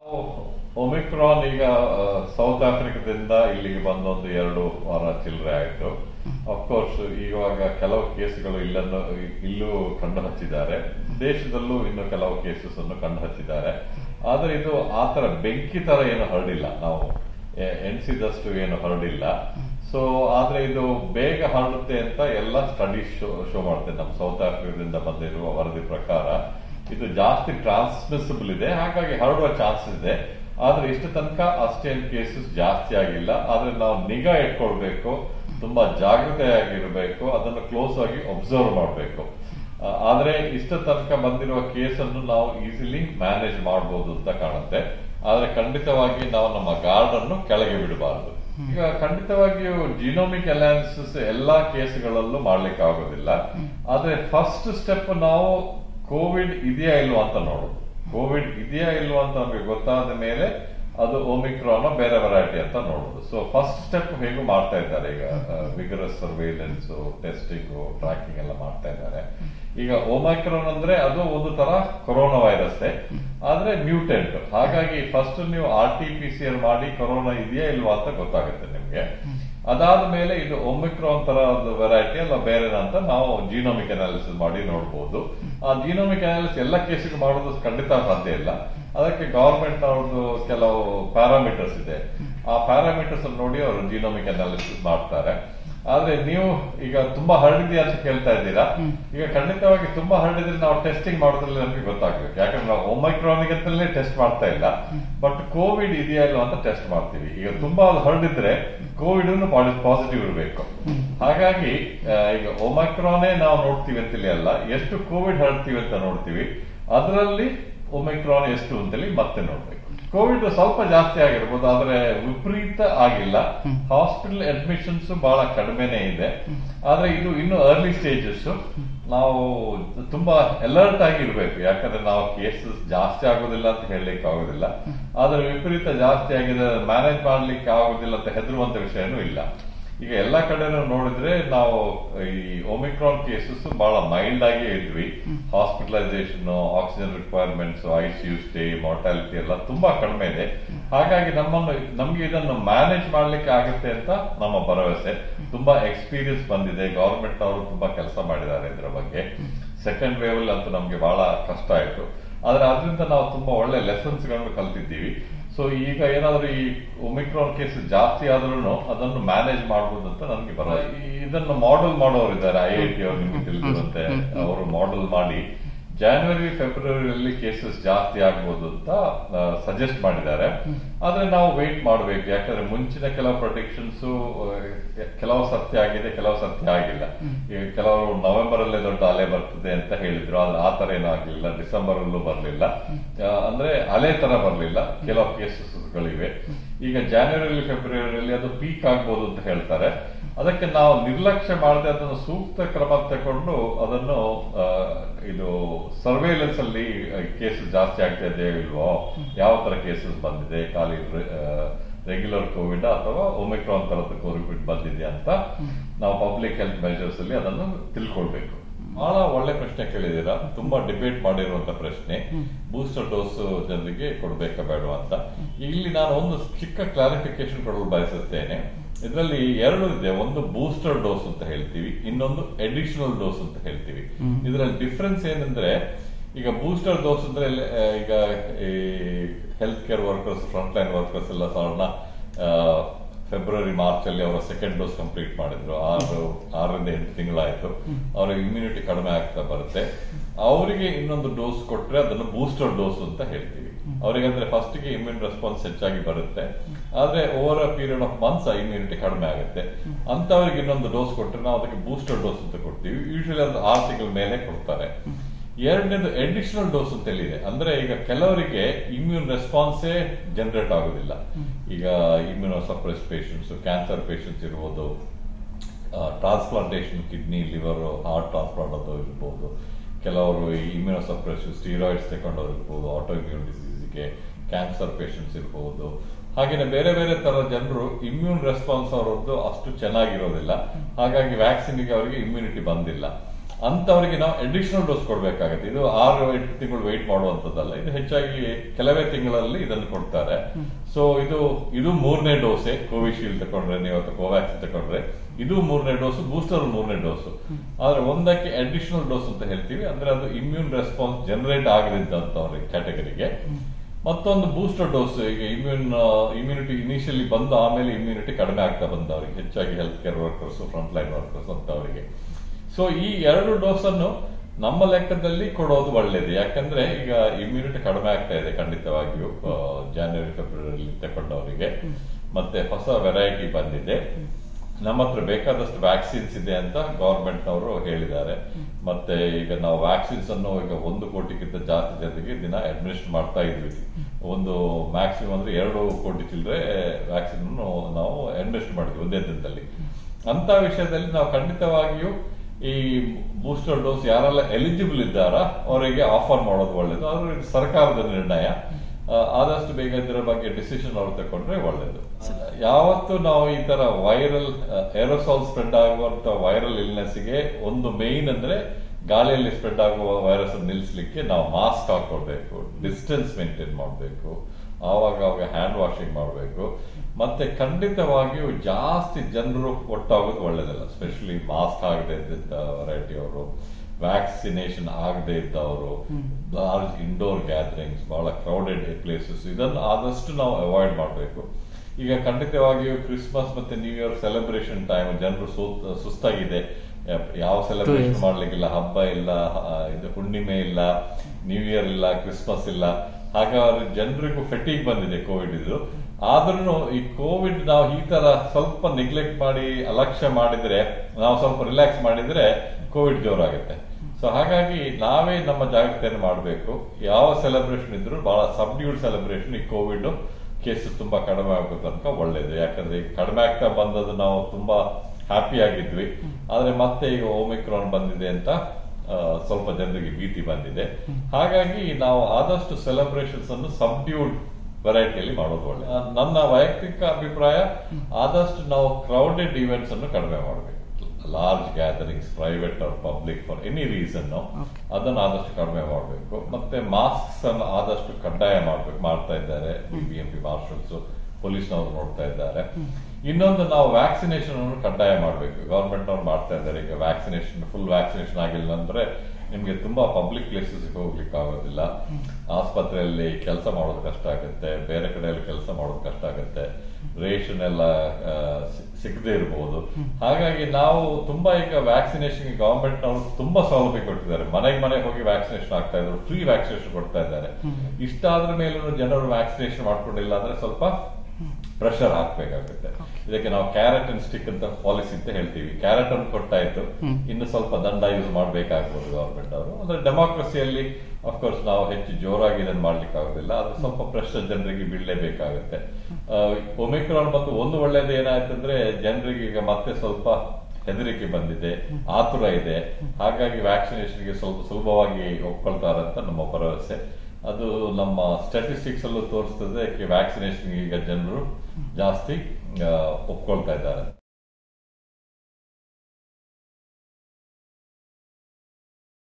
Omicron ಈಗ south ಆಫ್ರಿಕಾದಿಂದ ಇಲ್ಲಿಗೆ ಬಂದೊಂದು ಎರಡು ವಾರ ಚಿಲ್ಲರೆ ಆಯಿತು ಅಫ್ಕೋರ್ಸ್ ಇವಾಗ ಕೆಲವು ಕೇಸ್ಗಳು ಇಲ್ಲನ್ನು ಇಲ್ಲೂ ಕಂಡು ಹಚ್ಚಿದ್ದಾರೆ ದೇಶದಲ್ಲೂ ಇನ್ನು ಕೆಲವು ಕೇಸಸ್ ಅನ್ನು ಕಂಡು ಹಚ್ಚಿದ್ದಾರೆ ಆದ್ರೆ ಇದು ಆ ತರ ಬೆಂಕಿ ತರ ಏನು ಹರಡಿಲ್ಲ ನಾವು ಎ- ಎಣಿಸಿದಷ್ಟು ಏನು ಹರಡಿಲ್ಲ ಸೊ ಆದ್ರೆ ಇದು ಬೇಗ ಹರಡುತ್ತೆ ಅಂತ ಎಲ್ಲ ಸ್ಟಡೀಸ್ ಶೋ ಶೋ ಮಾಡುತ್ತೆ ನಮ್ಮ ಸೌತ್ ಆಫ್ರಿಕಾದಿಂದ ಬಂದಿರುವ ವರದಿ ಪ್ರಕಾರ ಇದು ಜಾಸ್ತಿ ಟ್ರಾನ್ಸ್ಮಿಸಿಬಲ್ ಇದೆ ಹಾಗಾಗಿ ಹರಡುವ ಚಾನ್ಸಸ್ ಇದೆ ಆದ್ರೆ ಇಷ್ಟು ತನಕ ಅಷ್ಟೇನು ಕೇಸಸ್ ಜಾಸ್ತಿ ಆಗಿಲ್ಲ ಆದ್ರೆ ನಾವು ನಿಗಾ ಇಟ್ಕೊಳ್ಬೇಕು ತುಂಬಾ ಜಾಗೃತೆಯಾಗಿರ್ಬೇಕು ಅದನ್ನು ಕ್ಲೋಸ್ ಆಗಿ ಒಬ್ಸರ್ವ್ ಮಾಡಬೇಕು ಆದ್ರೆ ಇಷ್ಟ ತನಕ ಬಂದಿರುವ ಕೇಸನ್ನು ನಾವು ಈಸಿಲಿ ಮ್ಯಾನೇಜ್ ಮಾಡಬಹುದು ಅಂತ ಕಾಣುತ್ತೆ ಆದ್ರೆ ಖಂಡಿತವಾಗಿ ನಾವು ನಮ್ಮ ಗಾರ್ಡ್ ಅನ್ನು ಕೆಳಗೆ ಬಿಡಬಾರದು ಈಗ ಖಂಡಿತವಾಗಿಯೂ ಜಿನೋಮಿಕ್ ಅನಾಲಿಸಿಸ್ ಎಲ್ಲಾ ಕೇಸ್ಗಳಲ್ಲೂ ಮಾಡ್ಲಿಕ್ಕೆ ಆಗೋದಿಲ್ಲ ಆದ್ರೆ ಫಸ್ಟ್ ಸ್ಟೆಪ್ ನಾವು ಕೋವಿಡ್ ಇದೆಯಾ ಇಲ್ವಾ ಅಂತ ನೋಡೋದು ಕೋವಿಡ್ ಇದೆಯಾ ಇಲ್ವಾ ಅಂತ ನಮಗೆ ಗೊತ್ತಾದ ಮೇಲೆ ಅದು ಒಮಿಕ್ರಾನ್ ಬೇರೆ ವೆರೈಟಿ ಅಂತ ನೋಡೋದು ಸೊ ಫಸ್ಟ್ ಸ್ಟೆಪ್ ಹೇಗೂ ಮಾಡ್ತಾ ಇದ್ದಾರೆ ಈಗ ವಿಗರಸ್ ಸರ್ವೇಲೆನ್ಸ್ ಟೆಸ್ಟಿಂಗ್ ಟ್ರ್ಯಾಕಿಂಗ್ ಎಲ್ಲ ಮಾಡ್ತಾ ಇದ್ದಾರೆ ಈಗ ಒಮೈಕ್ರಾನ್ ಅಂದ್ರೆ ಅದು ಒಂದು ತರ ಕೊರೋನಾ ವೈರಸ್ ಆದ್ರೆ ಮ್ಯೂಟೆಂಟ್ ಹಾಗಾಗಿ ಫಸ್ಟ್ ನೀವು R T P C R ಮಾಡಿ ಕೊರೋನಾ ಇದೆಯಾ ಇಲ್ವಾ ಅಂತ ಗೊತ್ತಾಗುತ್ತೆ ನಿಮ್ಗೆ ಅದಾದ ಮೇಲೆ ಇದು ಒಮಿಕ್ರಾನ್ ತರ ಒಂದು ವೆರೈಟಿ ಅಲ್ಲ ಬೇರೆ ಅಂತ ನಾವು ಜೀನೋಮಿಕ್ ಅನಾಲಿಸಿಸ್ ಮಾಡಿ ನೋಡಬಹುದು ಆ ಜೀನೋಮಿಕ್ ಅನಾಲಿಸಿಸ್ ಎಲ್ಲ ಕೇಸಿಗೆ ಮಾಡೋದು ಖಂಡಿತ ಸಾಧ್ಯ ಇಲ್ಲ ಅದಕ್ಕೆ ಗವರ್ಮೆಂಟ್ ಅವ್ರದ್ದು ಕೆಲವು ಪ್ಯಾರಾಮೀಟರ್ಸ್ ಇದೆ ಆ ಪ್ಯಾರಾಮೀಟರ್ಸ್ ನೋಡಿ ಅವರು ಜೀನೋಮಿಕ್ ಅನಾಲಿಸಿಸ್ ಮಾಡ್ತಾರೆ ಆದ್ರೆ ನೀವು ಈಗ ತುಂಬಾ ಹರಡಿದ್ಯಾ ಅಂತ ಕೇಳ್ತಾ ಇದ್ದೀರಾ ಈಗ ಖಂಡಿತವಾಗಿ ತುಂಬಾ ಹರಡಿದ್ರೆ ನಾವು ಟೆಸ್ಟಿಂಗ್ ಮಾಡೋದ್ರಲ್ಲಿ ನಮಗೆ ಗೊತ್ತಾಗ್ಬೇಕು ಯಾಕಂದ್ರೆ ನಾವು ಒಮೈಕ್ರಾನಿಕ್ ಅಂತಲೇ ಟೆಸ್ಟ್ ಮಾಡ್ತಾ ಇಲ್ಲ ಬಟ್ ಕೋವಿಡ್ ಇದೆಯಾ ಇಲ್ವಾ ಅಂತ ಟೆಸ್ಟ್ ಮಾಡ್ತೀವಿ ಈಗ ತುಂಬಾ ಅದು ಹರಡಿದ್ರೆ ಕೋವಿಡ್ ಪಾಸಿಟಿವ್ ಇರಬೇಕು ಹಾಗಾಗಿ ಆ, ಈಗ ಒಮೈಕ್ರಾನೇ ನಾವು ನೋಡ್ತೀವಿ ಅಂತೇಳಿ ಅಲ್ಲ ಎಷ್ಟು ಕೋವಿಡ್ ಹರಡ್ತೀವಿ ಅಂತ ನೋಡ್ತೀವಿ ಅದರಲ್ಲಿ ಒಮೈಕ್ರಾನ್ ಎಷ್ಟು ಅಂತೇಳಿ ಮತ್ತೆ ನೋಡ್ಬೇಕು ಕೋವಿಡ್ ಸ್ವಲ್ಪ ಜಾಸ್ತಿ ಆಗಿರ್ಬೋದು ಆದ್ರೆ ವಿಪರೀತ ಆಗಿಲ್ಲ ಹಾಸ್ಪಿಟಲ್ ಅಡ್ಮಿಷನ್ಸ್ ಬಹಳ ಕಡಿಮೆನೇ ಇದೆ ಆದ್ರೆ ಇದು ಇನ್ನು ಅರ್ಲಿ ಸ್ಟೇಜಸ್ ನಾವು ತುಂಬಾ ಅಲರ್ಟ್ ಆಗಿ ಇರ್ಬೇಕು ಯಾಕಂದ್ರೆ ನಾವು ಕೇಸಸ್ ಜಾಸ್ತಿ ಆಗೋದಿಲ್ಲ ಅಂತ ಹೇಳಲಿಕ್ಕೆ ಆಗೋದಿಲ್ಲ ಆದ್ರೆ ವಿಪರೀತ ಜಾಸ್ತಿ ಆಗಿದೆ ಮ್ಯಾನೇಜ್ ಮಾಡ್ಲಿಕ್ಕೆ ಆಗೋದಿಲ್ಲ ಅಂತ ಹೆದರುವಂತ ವಿಷಯನೂ ಇಲ್ಲ ಈಗ ಎಲ್ಲ ಕಡೆನೂ ನೋಡಿದ್ರೆ ನಾವು ಈ ಒಮಿಕ್ರಾನ್ ಕೇಸಸ್ ಬಹಳ ಮೈಲ್ಡ್ ಆಗಿ ಇದ್ವಿ hospitalization oxygen requirements ICU stay mortality ಎಲ್ಲ ತುಂಬಾ ಕಡಿಮೆ ಇದೆ ಹಾಗಾಗಿ ನಮ್ಮನ್ನು ನಮ್ಗೆ ಇದನ್ನು ಮ್ಯಾನೇಜ್ ಮಾಡ್ಲಿಕ್ಕೆ ಆಗುತ್ತೆ ಅಂತ ನಮ್ಮ ಭರವಸೆ ತುಂಬಾ ಎಕ್ಸ್ಪೀರಿಯನ್ಸ್ ಬಂದಿದೆ ಗವರ್ಮೆಂಟ್ ಅವರು ತುಂಬಾ ಕೆಲಸ ಮಾಡಿದ್ದಾರೆ ಇದರ ಬಗ್ಗೆ ಸೆಕೆಂಡ್ ವೇವ್ ಅಲ್ಲಿ ಅಂತೂ ನಮ್ಗೆ ಬಹಳ ಕಷ್ಟ ಆಯ್ತು ಆದ್ರೆ ಅದರಿಂದ ನಾವು ತುಂಬಾ ಒಳ್ಳೆ ಲೆಸನ್ಸ್ ಗಳನ್ನು ಕಲ್ತಿದ್ದೀವಿ ಸೊ ಈಗ ಏನಾದ್ರೂ ಈ ಒಮಿಕ್ರಾನ್ ಕೇಸ್ ಜಾಸ್ತಿ ಆದ್ರೂ ಅದನ್ನು ಮ್ಯಾನೇಜ್ ಮಾಡಬಹುದು ಅಂತ ನನಗೆ ಬರ ಇದನ್ನು ಮಾಡೆಲ್ ಮಾಡೋರು ಇದ್ದಾರೆ ಐ ಐ ಟಿ ಅವರು ನಿಮ್ಗೆ ತಿಳಿದಿರುವಂತೆ ಅವರು ಮಾಡೆಲ್ ಮಾಡಿ ಜಾನ್ವರಿ ಫೆಬ್ರವರಿಯಲ್ಲಿ ಕೇಸಸ್ ಜಾಸ್ತಿ ಆಗ್ಬೋದು ಅಂತ ಸಜೆಸ್ಟ್ ಮಾಡಿದ್ದಾರೆ ಆದ್ರೆ ನಾವು ವೇಟ್ ಮಾಡಬೇಕು ಯಾಕಂದ್ರೆ ಮುಂಚಿನ ಕೆಲವು ಪ್ರೊಡಿಕ್ಷನ್ಸ್ ಕೆಲವು ಸತ್ಯ ಆಗಿದೆ ಕೆಲವು ಸತ್ಯ ಆಗಿಲ್ಲ ಈಗ ಕೆಲವರು ನವೆಂಬರ್ ಅಲ್ಲೇ ದೊಡ್ಡ ಅಲೆ ಬರ್ತದೆ ಅಂತ ಹೇಳಿದ್ರು ಆದ್ರೆ ಆ ತರ ಏನೂ ಆಗ್ಲಿಲ್ಲ ಡಿಸೆಂಬರ್ ಅಲ್ಲೂ ಬರ್ಲಿಲ್ಲ ಆ, ಅಂದ್ರೆ ಅಲೆ ತರ ಬರ್ಲಿಲ್ಲ ಕೆಲವು ಕೇಸಸ್ ಗಳಿವೆ ಈಗ ಜಾನ್ವರಿ ಫೆಬ್ರವರಿಯಲ್ಲಿ ಅದು ಪೀಕ್ ಆಗ್ಬೋದು ಅಂತ ಹೇಳ್ತಾರೆ ಅದಕ್ಕೆ ನಾವು ನಿರ್ಲಕ್ಷ್ಯ ಮಾಡದೆ ಅದನ್ನು ಸೂಕ್ತ ಕ್ರಮ ತಗೊಂಡು ಅದನ್ನು ಆ, ಇದು ಸರ್ವೇಲೆನ್ಸ್ ಅಲ್ಲಿ ಕೇಸಸ್ ಜಾಸ್ತಿ ಆಗ್ತಾ ಇದೆಯೋ ಇಲ್ವೋ ಯಾವ ತರ ಕೇಸಸ್ ಬಂದಿದೆ ಖಾಲಿ ರೆಗ್ಯುಲರ್ ಕೋವಿಡ್ ಅಥವಾ ಒಮಿಕ್ರಾನ್ ತರದ ಕೋವಿಡ್ ಬಂದಿದೆ ಅಂತ ನಾವು ಪಬ್ಲಿಕ್ ಹೆಲ್ತ್ ಮೆಜರ್ಸ್ ಅಲ್ಲಿ ಅದನ್ನು ತಿಳ್ಕೊಳ್ಬೇಕು ಬಹಳ ಒಳ್ಳೆ ಪ್ರಶ್ನೆ ಕೇಳಿದೀರಾ ತುಂಬಾ ಡಿಬೇಟ್ ಮಾಡಿರುವಂತ ಪ್ರಶ್ನೆ ಬೂಸ್ಟರ್ ಡೋಸ್ ಜನರಿಗೆ ಕೊಡ್ಬೇಕಾ ಬೇಡವಾ ಅಂತ ಇಲ್ಲಿ ನಾನು ಒಂದು ಚಿಕ್ಕ ಕ್ಲಾರಿಫಿಕೇಶನ್ ಕೊಡಲು ಬಯಸುತ್ತೇನೆ ಇದರಲ್ಲಿ ಎರಡು ಇದೆ ಒಂದು ಬೂಸ್ಟರ್ ಡೋಸ್ ಅಂತ ಹೇಳ್ತೀವಿ ಇನ್ನೊಂದು ಅಡಿಷನಲ್ ಡೋಸ್ ಅಂತ ಹೇಳ್ತೀವಿ ಇದರಲ್ಲಿ ಡಿಫ್ರೆನ್ಸ್ ಏನಂದ್ರೆ ಈಗ ಬೂಸ್ಟರ್ ಡೋಸ್ ಅಂದ್ರೆ ಆ, ಈಗ ಈ health care workers front line workers ಎಲ್ಲ ಸಾಧಾರಣ ಆ, ಫೆಬ್ರವರಿ ಮಾರ್ಚ್ ಅಲ್ಲಿ ಅವರ ಸೆಕೆಂಡ್ ಡೋಸ್ ಕಂಪ್ಲೀಟ್ ಮಾಡಿದ್ರು ಆರು ಆರರಿಂದ ಎಂಟು ತಿಂಗಳಾಯ್ತು ಅವರ ಇಮ್ಯುನಿಟಿ ಕಡಿಮೆ ಆಗ್ತಾ ಬರುತ್ತೆ ಅವರಿಗೆ ಇನ್ನೊಂದು ಡೋಸ್ ಕೊಟ್ರೆ ಅದನ್ನು ಬೂಸ್ಟರ್ ಡೋಸ್ ಅಂತ ಹೇಳ್ತೀವಿ ಅವರಿಗೆ ಅಂದ್ರೆ ಫಸ್ಟ್ ಗೆ ಇಮ್ಯೂನ್ ರೆಸ್ಪಾನ್ಸ್ ಹೆಚ್ಚಾಗಿ ಬರುತ್ತೆ ಆದ್ರೆ over a period of months ಆ ಇಮ್ಯುನಿಟಿ ಕಡಿಮೆ ಆಗುತ್ತೆ ಅಂತವರಿಗೆ ಇನ್ನೊಂದು ಡೋಸ್ ಕೊಟ್ರೆ ನಾವು ಅದಕ್ಕೆ ಬೂಸ್ಟರ್ ಡೋಸ್ ಅಂತ ಕೊಡ್ತೀವಿ ಯೂಶಲಿ ಅದು ಆರು ತಿಂಗಳ ಮೇಲೆ ಕೊಡ್ತಾರೆ ಎರಡನೇದು ಅಡಿಷನಲ್ ಡೋಸ್ ಅಂತ ಹೇಳಿದೆ ಅಂದ್ರೆ ಈಗ ಕೆಲವರಿಗೆ ಇಮ್ಯೂನ್ ರೆಸ್ಪಾನ್ಸೇ ಜನರೇಟ್ ಆಗುದಿಲ್ಲ ಈಗ immuno suppress patients cancer patients ಇರ್ಬೋದು transplantation kidney liver heart transplant ಅದು ಇರ್ಬೋದು ಕೆಲವರು ಈ ಇಮ್ಯೂನೋ ಸಪ್ರೆಸಿವ್ ಸ್ಟೀರಾಯ್ಡ್ಸ್ ತಗೊಂಡವ್ರು ಇರ್ಬೋದು ಆಟೋ ಇಮ್ಯೂನ್ ಡಿಸೀಸ್ಗೆ ಕ್ಯಾನ್ಸರ್ ಪೇಷಂಟ್ಸ್ ಇರ್ಬೋದು ಹಾಗೇನೆ ಬೇರೆ ಬೇರೆ ತರ ಜನರು ಇಮ್ಯೂನ್ ರೆಸ್ಪಾನ್ಸ್ ಅವರದ್ದು ಅಷ್ಟು ಚೆನ್ನಾಗಿರೋದಿಲ್ಲ ಹಾಗಾಗಿ ವ್ಯಾಕ್ಸಿನ್ಗೆ ಅವರಿಗೆ ಇಮ್ಯುನಿಟಿ ಬಂದಿಲ್ಲ ಅಂತವರಿಗೆ ನಾವು ಅಡಿಷನಲ್ ಡೋಸ್ ಕೊಡ್ಬೇಕಾಗತ್ತೆ ಇದು ಆರು ಎಂಟು ತಿಂಗಳು ವೆಯ್ಟ್ ಮಾಡುವಂತದ್ದಲ್ಲ ಇದು ಹೆಚ್ಚಾಗಿ ಕೆಲವೇ ತಿಂಗಳಲ್ಲಿ ಇದನ್ನು ಕೊಡ್ತಾರೆ ಸೊ ಇದು ಇದು ಮೂರನೇ ಡೋಸೆ ಕೋವಿಶೀಲ್ಡ್ ತಕೊಂಡ್ರೆ ನೀವು ಅಥವಾ ಕೋವ್ಯಾಕ್ಸಿನ್ ತಕೊಂಡ್ರೆ ಇದು ಮೂರನೇ ಡೋಸು ಬೂಸ್ಟರ್ ಮೂರನೇ ಡೋಸು ಆದ್ರೆ ಒಂದಕ್ಕೆ ಅಡಿಷನಲ್ ಡೋಸ್ ಅಂತ ಹೇಳ್ತೀವಿ ಅಂದ್ರೆ ಅದು ಇಮ್ಯೂನ್ ರೆಸ್ಪಾನ್ಸ್ ಜನರೇಟ್ ಆಗದಿದ್ದಂತವ್ರಿಗೆ ಕ್ಯಾಟಗರಿಗೆ ಮತ್ತೊಂದು ಬೂಸ್ಟರ್ ಡೋಸ್ ಈಗ ಇಮ್ಯೂನ್ ಇಮ್ಯುನಿಟಿ ಇನಿಷಿಯಲಿ ಬಂದು ಆಮೇಲೆ ಇಮ್ಯುನಿಟಿ ಕಡಿಮೆ ಆಗ್ತಾ ಬಂದವರಿಗೆ ಹೆಚ್ಚಾಗಿ health care workers front line workers ಅಂತವರಿಗೆ ಸೊ ಈ ಎರಡು ಡೋಸ್ ಅನ್ನು ನಮ್ಮ ಲೆಕ್ಕದಲ್ಲಿ ಕೊಡೋದು ಒಳ್ಳೇದು ಯಾಕಂದ್ರೆ ಈಗ ಇಮ್ಯುನಿಟಿ ಕಡಿಮೆ ಆಗ್ತಾ ಇದೆ ಖಂಡಿತವಾಗಿಯೂ ಜಾನ್ವರಿ ಫೆಬ್ರವರಿ ತಗೊಂಡವರಿಗೆ ಮತ್ತೆ ಹೊಸ ವೆರೈಟಿ ಬಂದಿದೆ ನಮ್ಮ ಹತ್ರ ಬೇಕಾದಷ್ಟು ವ್ಯಾಕ್ಸಿನ್ಸ್ ಇದೆ ಅಂತ ಗವರ್ಮೆಂಟ್ ನವರು ಹೇಳಿದ್ದಾರೆ ಮತ್ತೆ ಈಗ ನಾವು ವ್ಯಾಕ್ಸಿನ್ಸ್ ಅನ್ನು ಈಗ ಒಂದು ಕೋಟಿಗಿಂತ ಜಾಸ್ತಿ ಜನರಿಗೆ ದಿನ ಅಡ್ಮಿನಿಸ್ಟರ್ ಮಾಡ್ತಾ ಇದ್ವಿ ಒಂದು ಮ್ಯಾಕ್ಸಿಮಮ್ ಅಂದ್ರೆ ಎರಡು ಕೋಟಿ ಚಿಲ್ಲರೆ ವ್ಯಾಕ್ಸಿನ್ ನಾವು ಅಡ್ಮಿನಿಸ್ಟರ್ ಮಾಡಿದ್ವಿ ಒಂದೇ ದಿನದಲ್ಲಿ ಅಂತ ವಿಷಯದಲ್ಲಿ ನಾವು ಖಂಡಿತವಾಗಿಯೂ ಈ ಬೂಸ್ಟರ್ ಡೋಸ್ ಯಾರೆಲ್ಲ ಎಲಿಜಿಬಲ್ ಇದ್ದಾರಾ ಅವರಿಗೆ ಆಫರ್ ಮಾಡೋದು ಒಳ್ಳೇದು ಆದ್ರೆ ಇದು ಸರ್ಕಾರದ ನಿರ್ಣಯ ಆ, ಆದಷ್ಟು ಬೇಗ ಇದರ ಬಗ್ಗೆ ಡಿಸಿಷನ್ ಅವ್ರು ತಗೊಂಡ್ರೆ ಒಳ್ಳೇದು ಯಾವತ್ತು ನಾವು ಈ ತರ ವೈರಲ್ ಏರೋಸಾಲ್ ಸ್ಪ್ರೆಡ್ ಆಗುವಂತ ವೈರಲ್ ಇಲ್ನೆಸ್ಗೆ ಒಂದು ಮೇನ್ ಅಂದ್ರೆ ಗಾಳಿಯಲ್ಲಿ ಸ್ಪ್ರೆಡ್ ಆಗುವ ವೈರಸ್ ನಿಲ್ಲಿಸಲಿಕ್ಕೆ ನಾವು ಮಾಸ್ಕ್ ಹಾಕೊಳ್ಬೇಕು ಡಿಸ್ಟೆನ್ಸ್ ಮೇಂಟೈನ್ ಮಾಡಬೇಕು ಆವಾಗ ಅವಾಗ ಹ್ಯಾಂಡ್ ವಾಷಿಂಗ್ ಮಾಡಬೇಕು ಮತ್ತೆ ಖಂಡಿತವಾಗಿಯೂ ಜಾಸ್ತಿ ಜನರು ಒಟ್ಟಾಗೋದು ಒಳ್ಳೇದಲ್ಲ ಸ್ಪೆಷಲಿ ಮಾಸ್ಕ್ ಆಗದೆ ಇದ್ದ ವೆರೈಟಿ ಅವರು ವ್ಯಾಕ್ಸಿನೇಷನ್ ಆಗದೆ ಇದ್ದವರು ಲಾರ್ಜ್ ಇಂಡೋರ್ ಗ್ಯಾದರಿಂಗ್ಸ್ ಬಹಳ ಕ್ರೌಡೆಡ್ ಪ್ಲೇಸಸ್ ಇದನ್ನು ಆದಷ್ಟು ನಾವು ಅವಾಯ್ಡ್ ಮಾಡಬೇಕು ಈಗ ಖಂಡಿತವಾಗಿಯೂ ಕ್ರಿಸ್ಮಸ್ ಮತ್ತೆ ನ್ಯೂ ಇಯರ್ ಸೆಲೆಬ್ರೇಷನ್ ಟೈಮ್ ಜನರು ಸು- ಸುಸ್ತಾಗಿದೆ ಯಾ- ಯಾವ ಸೆಲೆಬ್ರೇಷನ್ ಮಾಡ್ಲಿಕ್ಕಿಲ್ಲ ಹಬ್ಬ ಇಲ್ಲ ಆ, ಇದು ಹುಣ್ಣಿಮೆ ಇಲ್ಲ ನ್ಯೂ ಇಯರ್ ಇಲ್ಲ ಕ್ರಿಸ್ಮಸ್ ಇಲ್ಲ ಹಾಗಾದ್ರೆ ಜನರಿಗೂ ಫೆಟಿಗ್ ಬಂದಿದೆ ಕೋವಿಡ್ ಇದು ಆದ್ರೂ ಈ ಕೋವಿಡ್ ನಾವು ಈ ತರ ಸ್ವಲ್ಪ ನೆಗ್ಲೆಕ್ಟ್ ಮಾಡಿ ಅಲಕ್ಷ್ಯ ಮಾಡಿದ್ರೆ ನಾವು ಸ್ವಲ್ಪ ರಿಲ್ಯಾಕ್ಸ್ ಮಾಡಿದ್ರೆ ಕೋವಿಡ್ ಜೋರಾಗುತ್ತೆ ಸೊ ಹಾಗಾಗಿ ನಾವೇ ನಮ್ಮ ಜಾಗ್ರತೆಯನ್ನು ಮಾಡಬೇಕು ಯಾವ ಸೆಲೆಬ್ರೇಷನ್ ಇದ್ರು ಬಹಳ ಸಬ್ಡ್ಯೂಡ್ ಸೆಲೆಬ್ರೇಷನ್ ಈ ಕೋವಿಡ್ ಕೇಸ್ ತುಂಬಾ ಕಡಿಮೆ ಆಗೋ ತನಕ ಒಳ್ಳೇದು ಯಾಕಂದ್ರೆ ಈಗ ಕಡಿಮೆ ಆಗ್ತಾ ಬಂದದ್ದು ನಾವು ತುಂಬಾ ಹ್ಯಾಪಿ ಆಗಿದ್ವಿ ಆದ್ರೆ ಮತ್ತೆ ಈಗ ಓಮಿಕ್ರಾನ್ ಬಂದಿದೆ ಅಂತ ಆ, ಸ್ವಲ್ಪ ಜನರಿಗೆ ಭೀತಿ ಬಂದಿದೆ ಹಾಗಾಗಿ ನಾವು ಆದಷ್ಟು ಸೆಲೆಬ್ರೇಷನ್ಸ್ ಅನ್ನು ಸಬ್ಡ್ಯೂಡ್ ವೆರೈಟಿಯಲ್ಲಿ ಮಾಡೋದು ಒಳ್ಳೆ ಆ, ನನ್ನ ವೈಯಕ್ತಿಕ ಅಭಿಪ್ರಾಯ ಆದಷ್ಟು ನಾವು ಕ್ರೌಡೆಡ್ ಇವೆಂಟ್ಸ್ ಅನ್ನು ಕಡಿಮೆ ಮಾಡಬೇಕು large gatherings private or public for any reason ಅದನ್ನು ಆದಷ್ಟು ಕಡಿಮೆ ಮಾಡಬೇಕು ಮತ್ತೆ ಮಾಸ್ಕ್ಸ್ ಅನ್ನು ಆದಷ್ಟು ಕಡ್ಡಾಯ ಮಾಡ್ಬೇಕು ಮಾಡ್ತಾ ಇದ್ದಾರೆ ಬಿ ಎಂ ಪಿ ಮಾರ್ಷಲ್ಸ್ ಪೊಲೀಸ್ನವರು ನೋಡ್ತಾ ಇದ್ದಾರೆ ಇನ್ನೊಂದು ನಾವು ವ್ಯಾಕ್ಸಿನೇಷನ್ ಅನ್ನು ಕಡ್ಡಾಯ ಮಾಡಬೇಕು ಗವರ್ಮೆಂಟ್ ಅವ್ರು ಮಾಡ್ತಾ ಇದ್ದಾರೆ ಈಗ ವ್ಯಾಕ್ಸಿನೇಷನ್ ಫುಲ್ ವ್ಯಾಕ್ಸಿನೇಷನ್ ಆಗಿಲ್ಲ ಅಂದ್ರೆ ನಿಮ್ಗೆ ತುಂಬಾ ಪಬ್ಲಿಕ್ ಪ್ಲೇಸಸ್ ಹೋಗ್ಲಿಕ್ಕೆ ಆಗೋದಿಲ್ಲ ಆಸ್ಪತ್ರೆಯಲ್ಲಿ ಕೆಲಸ ಮಾಡೋದು ಕಷ್ಟ ಆಗುತ್ತೆ ಬೇರೆ ಕಡೆಯಲ್ಲಿ ಕೆಲಸ ಮಾಡೋದು ಕಷ್ಟ ಆಗುತ್ತೆ ರೇಷನ್ ಎಲ್ಲ ಆ, ಸಿ- ಸಿಗದೆ ಇರಬಹುದು ಹಾಗಾಗಿ ನಾವು ತುಂಬಾ ಈಗ ವ್ಯಾಕ್ಸಿನೇಷನ್ ಗವರ್ಮೆಂಟ್ ನವರು ತುಂಬಾ ಸೌಲಭ್ಯ ಕೊಟ್ಟಿದ್ದಾರೆ ಮನೆಗೆ ಮನೆಗೆ ಹೋಗಿ ವ್ಯಾಕ್ಸಿನೇಷನ್ ಆಗ್ತಾ ಇದ್ರು ಫ್ರೀ ವ್ಯಾಕ್ಸಿನೇಷನ್ ಕೊಡ್ತಾ ಇದ್ದಾರೆ ಇಷ್ಟಾದ್ರ ಮೇಲೂ ಜನರು ವ್ಯಾಕ್ಸಿನೇಷನ್ ಮಾಡ್ಕೊಂಡಿಲ್ಲ ಅಂದ್ರೆ ಸ್ವಲ್ಪ ಪ್ರೆಷರ್ ಹಾಕ್ಬೇಕಾಗುತ್ತೆ ಇದಕ್ಕೆ ನಾವು ಕ್ಯಾರೆಟ್ ಅಂಡ್ ಸ್ಟಿಕ್ ಅಂತ ಪಾಲಿಸಿ ಅಂತ ಹೇಳ್ತೀವಿ ಕ್ಯಾರೆಟ್ ಅನ್ನು ಕೊಟ್ಟಾಯ್ತು ಇನ್ನು ಸ್ವಲ್ಪ ದಂಡ ಯೂಸ್ ಮಾಡ್ಬೇಕಾಗ್ಬೋದು ಗವರ್ಮೆಂಟ್ ಅವರು ಅಂದ್ರೆ ಡೆಮಾಕ್ರಸಿಯಲ್ಲಿ ಅಫ್ಕೋರ್ಸ್ ನಾವು ಹೆಚ್ಚು ಜೋರಾಗಿ ಇದನ್ನು ಮಾಡ್ಲಿಕ್ಕೆ ಆಗೋದಿಲ್ಲ ಆದ್ರೆ ಸ್ವಲ್ಪ ಪ್ರೆಷರ್ ಜನರಿಗೆ ಬೀಳಲೇಬೇಕಾಗುತ್ತೆ ಒಮಿಕ್ರಾನ್ ಬಂದು ಒಂದು ಒಳ್ಳೇದು ಏನಾಯ್ತಂದ್ರೆ ಜನರಿಗೆ ಈಗ ಮತ್ತೆ ಸ್ವಲ್ಪ ಹೆದರಿಕೆ ಬಂದಿದೆ ಆತುರ ಇದೆ ಹಾಗಾಗಿ ವ್ಯಾಕ್ಸಿನೇಷನ್ಗೆ ಸ್ವಲ್ಪ ಸುಲಭವಾಗಿ ಒಪ್ಕೊಳ್ತಾರಂತ ನಮ್ಮ ಭರವಸೆ ಅದು ನಮ್ಮ ಸ್ಟಾಟಿಸ್ಟಿಕ್ಸ್ ಅಲ್ಲೂ ತೋರಿಸ್ತದೆ ವ್ಯಾಕ್ಸಿನೇಷನ್ ಈಗ ಜನರು ಜಾಸ್ತಿ ಆ, ಒಪ್ಕೊಳ್ತಾ ಇದ್ದಾರೆ